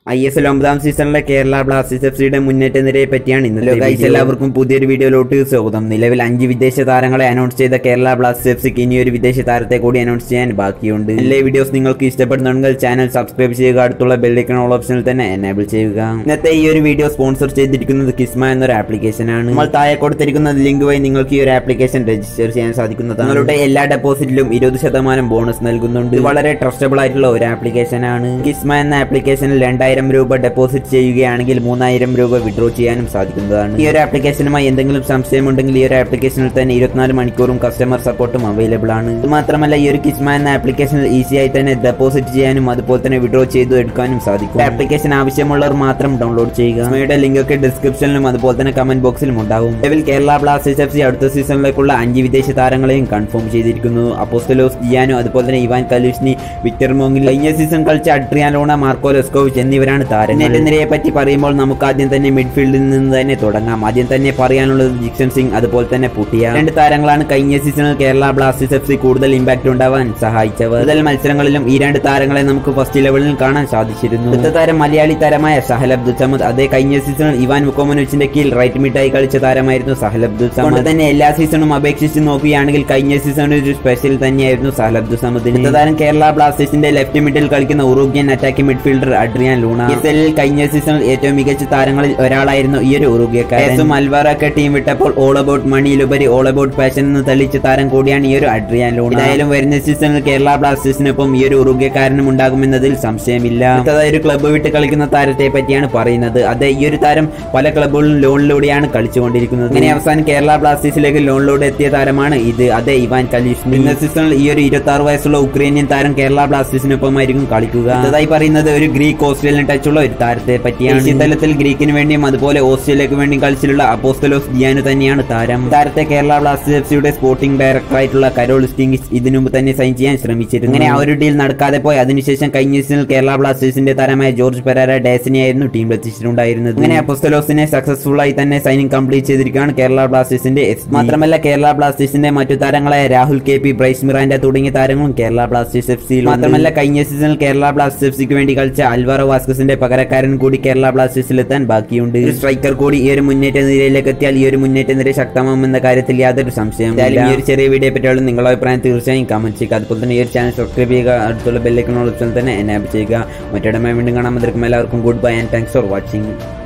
I S L ഒമ്പതാം സീസണിലെ Kerala Blasters F സിയുടെ മുന്നേറ്റ നിരയെ പറ്റിയാണ് ഇന്നത്തെ ഗൈസ് എല്ലാവർക്കും പുതിയൊരു വീഡിയോയിലോട്ട് സ്വാഗതം നിലവിൽ അഞ്ച് വിദേശ താരങ്ങളെ അനൗൺസ് ചെയ്ത കേരള ബ്ലാസ്റ്റേഴ്സ് എഫ് സിക്ക് ഇനിയൊരു വിദേശ താരത്തെ കൂടി അനൗൺസ് ചെയ്യാൻ ബാക്കിയുണ്ട് എല്ലാ വീഡിയോസ് നിങ്ങൾക്ക് ഇഷ്ടപ്പെടുന്നുണ്ടെങ്കിൽ ചാനൽ സബ്സ്ക്രൈബ് ചെയ്യുക അടുത്തുള്ള ബെല്ലൈക്കൺ ഓൾ ഓപ്ഷനിൽ തന്നെ എനേബിൾ ചെയ്യുക ഇന്നത്തെ ഈ ഒരു വീഡിയോ സ്പോൺസർ ചെയ്തിരിക്കുന്നത് കിസ്മ എന്നൊരു ആപ്ലിക്കേഷൻ ആണ് നമ്മൾ താഴെ കൊടുത്തിരിക്കുന്ന ലിങ്ക് വഴി നിങ്ങൾക്ക് ഈ ഒരു ആപ്ലിക്കേഷൻ രജിസ്റ്റർ ചെയ്യാൻ സാധിക്കുന്നതാണ് നിങ്ങളുടെ എല്ലാ ഡെപ്പോസിറ്റിലും ഇരുപത് ശതമാനം ബോണസ് നൽകുന്നുണ്ട് ഇത് വളരെ ട്രസ്റ്റബിൾ ആയിട്ടുള്ള ഒരു ആപ്ലിക്കേഷൻ ആണ് കിസ്മ എന്ന ആപ്ലിക്കേഷനിൽ രണ്ടായിരം രൂപ ഡെപ്പോസിറ്റ് ചെയ്യുകയാണെങ്കിൽ മൂന്നായിരം രൂപ വിഡ്രോ ചെയ്യാനും സാധിക്കുന്നതാണ് ഈ ഒരു ആപ്ലിക്കേഷനുമായി എന്തെങ്കിലും സംശയമുണ്ടെങ്കിൽ ഈ ഒരു ആപ്ലിക്കേഷനിൽ തന്നെ ഇരുപത്തിനാല് മണിക്കൂറും കസ്റ്റമർ സപ്പോർട്ടും അവൈലബിൾ ആണ് ഇത് മാത്രമല്ല ഈ ഒരു കിസ്മ എന്ന ആപ്ലിക്കേഷനിൽ ഈസിയായി തന്നെ ഡെപ്പോസിറ്റ് ചെയ്യാനും അതുപോലെ തന്നെ വിഡ്രോ ചെയ്തു എടുക്കാനും സാധിക്കും ആപ്ലിക്കേഷൻ ആവശ്യമുള്ളവർ മാത്രം ഡൗൺലോഡ് ചെയ്യുക കിസ്മയുടെ ലിങ്ക് ഒക്കെ ഡിസ്ക്രിപ്ഷനിലും അതുപോലെ തന്നെ കമന്റ് ബോക്സിലും ഉണ്ടാവും നിലവിൽ കേരള ബ്ലാസ്റ്റേഴ്സ് എഫ് സി അടുത്ത സീസണിലേക്കുള്ള അഞ്ച് വിദേശ താരങ്ങളെയും കൺഫേം ചെയ്തിരിക്കുന്നു അപ്പോസ്റ്റലോസ് ജിയാനോ അതുപോലെ തന്നെ ഇവാൻ കലൂഷ്നി വിക്ടർ മോങ്ങിൽ കഴിഞ്ഞ സീസൺ കളിച്ച അഡ്രിയാലോണ മാർക്കോ ലെസ്കോവിച്ച് എന്നിവരാണ് താരങ്ങൾ നിരയെ പറ്റി പറയുമ്പോൾ നമുക്ക് ആദ്യം തന്നെ മിഡ്ഫീൽഡിൽ നിന്ന് തന്നെ തുടങ്ങാം ആദ്യം തന്നെ പറയാനുള്ളത് ജിക്സൺ സിംഗ് അതുപോലെ തന്നെ പുട്ടിയ രണ്ട് താരങ്ങളാണ് കഴിഞ്ഞ സീസണിൽ കേരള ബ്ലാസ്റ്റേഴ്സ് എഫ് സി കൂടുതൽ ഇമ്പാക്ട് ഉണ്ടാവാൻ സഹായിച്ചവർ കൂടുതൽ മത്സരങ്ങളിലും ഈ രണ്ട് താരങ്ങളെ നമുക്ക് ഫസ്റ്റ് ലെവലിൽ കാണാൻ സാധിച്ചിരുന്നു അടുത്ത താരം മലയാളി താരമായ സഹൽ അബ്ദുൽ സമദ് അതേ കഴിഞ്ഞ സീസണിൽ ഇവാൻ മുക്കോമനോച്ചിന്റെ കീഴിൽ റൈറ്റ് മിഡായി കളിച്ച താരമായിരുന്നു സഹൽ അബ്ദുൽ സമദ് കൊണ്ട് തന്നെ എല്ലാ സീസണും അപേക്ഷിച്ച് നോക്കുകയാണെങ്കിൽ കഴിഞ്ഞ സീസണിൽ ഒരു സ്പെഷ്യൽ തന്നെയായിരുന്നു സഹൽ അബ്ദുൽ സമദിന് അടുത്ത താരം കേരള ബ്ലാസ്റ്റേഴ്സിന്റെ ലെഫ്റ്റ് മിഡിൽ കളിക്കുന്ന Uruguayan attacking midfielder Adrian Luna എസ്എല്ലിൽ കഴിഞ്ഞ സീസണിൽ ഏറ്റവും മികച്ച താരങ്ങളിൽ ഒരാളായിരുന്നു ഈ ഒരു ഉറുഗ്യക്കാരൻ അൽവാറൊക്കെ ടീം വിട്ടപ്പോൾ ഓൾ അബൌട്ട് മണിയിലുപരി ഓൾ അബൌട്ട് പാഷൻ എന്ന് തെളിയിച്ച താരം കൂടിയാണ് ഈ ഒരു അഡ്രിയാൻ ലൂണ ഏതായാലും വരുന്ന സീസണിൽ കേരള ബ്ലാസ്റ്റേഴ്സിനൊപ്പം ഈ ഒരു ഉറുഗ്യക്കാരനും ഉണ്ടാകുമെന്നതിൽ സംശയമില്ല അടുത്തതായി ഒരു ക്ലബ്ബ് വിട്ട് കളിക്കുന്ന താരത്തെ പറ്റിയാണ് പറയുന്നത് അതെ ഈ ഒരു താരം പല ക്ലബ്ബുകളിലും ലോണിലൂടെയാണ് കളിച്ചുകൊണ്ടിരിക്കുന്നത് അങ്ങനെ അവസാനം കേരള ബ്ലാസ്റ്റേഴ്സിലേക്ക് ലോണിലൂടെ എത്തിയ താരമാണ് ഇത് അതെ ഇവാൻ കലീഷ് ഇന്ന സീസണിൽ ഈ ഒരു ഇരുപത്തി ആറ് വയസ്സുള്ള ഉക്രൈനിയൻ താരം കേരള ബ്ലാസ്റ്റേഴ്സിനൊപ്പമായിരിക്കും കളിക്കുക അടുത്തതായി പറയുന്നത് ഒരു ഗ്രീക്ക് ഓസ്ട്രേലിയൻ ടച്ചുള്ള ഒരു താരത്തെ പറ്റിയാണ് ഈ തലത്തിൽ ഗ്രീക്കിന് വേണ്ടിയും അതുപോലെ ഓസ്ട്രേലിയക്ക് വേണ്ടിയും കളിച്ചിട്ടുള്ള അപ്പോസ്റ്റലോസ് ജിയാനു തന്നെയാണ് താരം താരത്തെ കേരള ബ്ലാസ്റ്റേഴ്സ് എഫ് സിയുടെ സ്പോർട്ടിംഗ് ഡയറക്ടറായിട്ടുള്ള കരോൾ സ്റ്റിംഗിസ് ഇതിനു മുമ്പ് തന്നെ സൈൻ ചെയ്യാൻ ശ്രമിച്ചിരുന്നു അങ്ങനെ ആ ഒരു ഡീൽ നടക്കാതെ പോയി അതിനുശേഷം കഴിഞ്ഞ സീസണിൽ കേരള ബ്ലാസ്റ്റേഴ്സിന്റെ താരമായ ജോർജ് പെരാര ഡേസിനെയായിരുന്നു ടീം എത്തിച്ചിട്ടുണ്ടായിരുന്നത് അങ്ങനെ അപ്പോസ്റ്റലോസിനെ സക്സസ്ഫുൾ ആയി തന്നെ സൈനിങ് കംപ്ലീറ്റ് ചെയ്തിരിക്കുകയാണ് കേരള ബ്ലാസ്റ്റേഴ്സിന്റെ എസ് മാത്രമല്ല കേരള ബ്ലാസ്റ്റേഴ്സിന്റെ മറ്റു താരങ്ങളായ രാഹുൽ കെ പി ബ്രൈസ് മിറാൻഡ തുടങ്ങിയ താരങ്ങളും കേരള ബ്ലാസ്റ്റേഴ്സ് എഫ് സിയിൽ മാത്രമല്ല കഴിഞ്ഞ സീസണിൽ കേരള ബ്ലാസ്റ്റേഴ്സ് എഫ് സിക്ക് വേണ്ടി കളിച്ച അൽവാറോ വാസ്കസിന്റെ പകരക്കാരൻ കൂടി കേരള ബ്ലാസ്റ്റേഴ്സിൽ എത്താൻ ബാക്കിയുണ്ട് ഒരു സ്ട്രൈക്കർ കൂടി ഈ ഒരു മുന്നേറ്റ നിരയിലേക്ക് എത്തിയാൽ ഈ ഒരു മുന്നേറ്റ നിര ശക്തമാകുമെന്ന കാര്യത്തിൽ യാതൊരു സംശയം എന്തായാലും ഈ ഒരു ചെറിയ വീഡിയോ പറ്റിയുള്ള നിങ്ങളുടെ അഭിപ്രായം തീർച്ചയായും കമന്റ് ചെയ്യുക അതുപോലെ തന്നെ ഈ ഒരു ചാനൽ സബ്സ്ക്രൈബ് ചെയ്യുക അടുത്തുള്ള ബെല്ലൈക്കൺ ഓപ്ഷൻ തന്നെ എനാബ് ചെയ്യുക മറ്റൊരു വീണ്ടും കാണാൻ എല്ലാവർക്കും good bye and thanks for watching